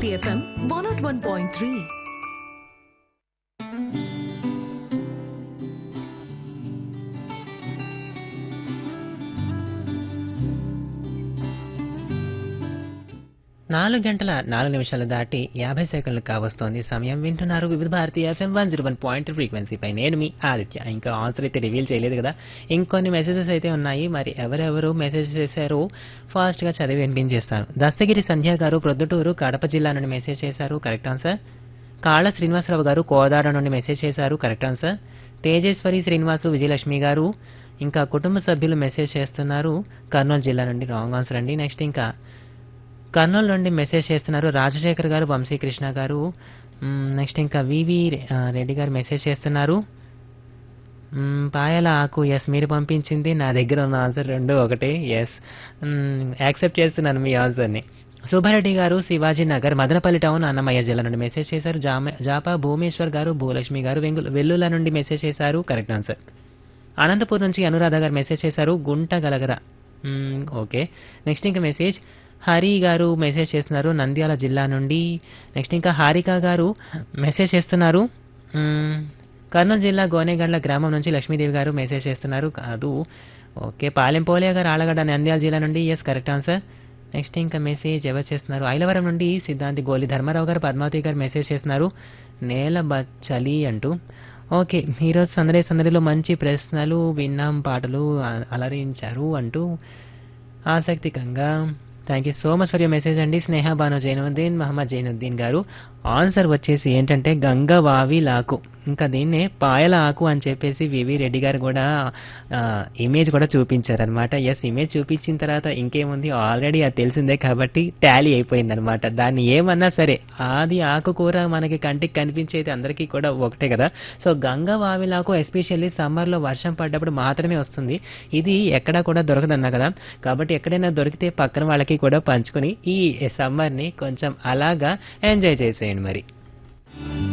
Bharati FM one not one point three నాలుగు గంటల నాలుగు నిమిషాలు దాటి యాభై సెకండ్లు కావస్తోంది సమయం వింటున్నారు Vividh Bharati FM one zero one point ఫ్రీక్వెన్సీపై నేను మీ ఆదిత్య ఇంకా ఆన్సర్ అయితే రివీల్ చేయలేదు కదా ఇంకొన్ని మెసేజెస్ అయితే ఉన్నాయి మరి ఎవరెవరు మెసేజ్ చేశారో ఫాస్ట్గా చదివి వినిపించేస్తాను దస్తగిరి సంధ్య గారు ప్రొద్దుటూరు కడప జిల్లా నుండి మెసేజ్ చేశారు కరెక్ట్ ఆన్సర్ కాళ్ళ శ్రీనివాసరావు గారు కోదాడ నుండి మెసేజ్ చేశారు కరెక్ట్ ఆన్సర్ తేజేశ్వరి శ్రీనివాసు విజయలక్ష్మి గారు ఇంకా కుటుంబ సభ్యులు మెసేజ్ చేస్తున్నారు కర్నూలు జిల్లా నుండి రాంగ్ ఆన్సర్ అండి నెక్స్ట్ ఇంకా కర్నూలు నుండి మెసేజ్ చేస్తున్నారు రాజశేఖర్ గారు వంశీకృష్ణ గారు మ్మ్, నెక్స్ట్ ఇంకా వివి ఆ, రెడ్డి గారు మెసేజ్ చేస్తున్నారు మ్మ్, పాయల ఆకు ఎస్ మీరు పంపించింది నా దగ్గర ఉన్న ఆన్సర్ రెండు ఒకటే ఎస్ యాక్సెప్ట్ చేస్తున్నాను మీ ఆన్సర్ని సుబ్బారెడ్డి గారు శివాజీ నగర్ మదనపల్లి టౌన్ అన్నమయ్య జిల్లా నుండి మెసేజ్ చేశారు జామ జాపా భూమేశ్వర్ గారు భూలక్ష్మి గారు వెంగుల వెల్లుల నుండి మెసేజ్ చేశారు కరెక్ట్ ఆన్సర్ అనంతపూర్ నుంచి అనురాధ గారు మెసేజ్ చేశారు గుంట గలగర మ్మ్, ఓకే నెక్స్ట్ ఇంకా మెసేజ్ హరి గారు మెసేజ్ చేస్తున్నారు నంద్యాల జిల్లా నుండి నెక్స్ట్ ఇంకా హారిక గారు మెసేజ్ చేస్తున్నారు మ్మ్, కర్నూలు జిల్లా గోనేగండ్ల గ్రామం నుంచి లక్ష్మీదేవి గారు మెసేజ్ చేస్తున్నారు కాదు ఓకే పాలెం పోలియా గారు ఆలగడ్డ నంద్యాల జిల్లా నుండి ఎస్ కరెక్ట్ ఆన్సర్ నెక్స్ట్ ఇంకా మెసేజ్ ఎవరు చేస్తున్నారు ఐలవరం నుండి సిద్ధాంతి గోలి ధర్మారావు గారు పద్మావతి గారు మెసేజ్ చేస్తున్నారు నేల బచ్చలి అంటూ ఓకే ఈరోజు సందడి సందడిలో మంచి ప్రశ్నలు విన్నాం పాటలు అ- అలరించారు అంటూ ఆసక్తికంగా thank you so much for you message అండి స్నేహ బాను జైనుద్దీన్ మహమ్మద్ జైనుద్దీన్ గారు ఆన్సర్ వచ్చేసి ఏంటంటే గంగవావి లాకు ఇంకా దీన్నే పాయల ఆకు అని చెప్పేసి వివి రెడ్డి గారు కూడా ఇమేజ్ కూడా చూపించారనమాట ఎస్ ఇమేజ్ చూపించిన తర్వాత ఇంకేముంది ఆల్రెడీ అది తెలిసిందే కాబట్టి టాలీ అయిపోయింది అనమాట దాన్ని ఏమన్నా సరే అది ఆకుకూర మనకి కంటికి కనిపించేది అందరికీ కూడా ఒకటే కదా సో గంగ వావిలాకు ఎస్పెషల్లీ సమ్మర్లో వర్షం పడ్డప్పుడు మాత్రమే వస్తుంది ఇది ఎక్కడా కూడా దొరకదన్నా కదా కాబట్టి ఎక్కడైనా దొరికితే పక్కన వాళ్ళకి కూడా పంచుకొని ఈ సమ్మర్ని కొంచెం అలాగా ఎంజాయ్ చేసేయండి మరి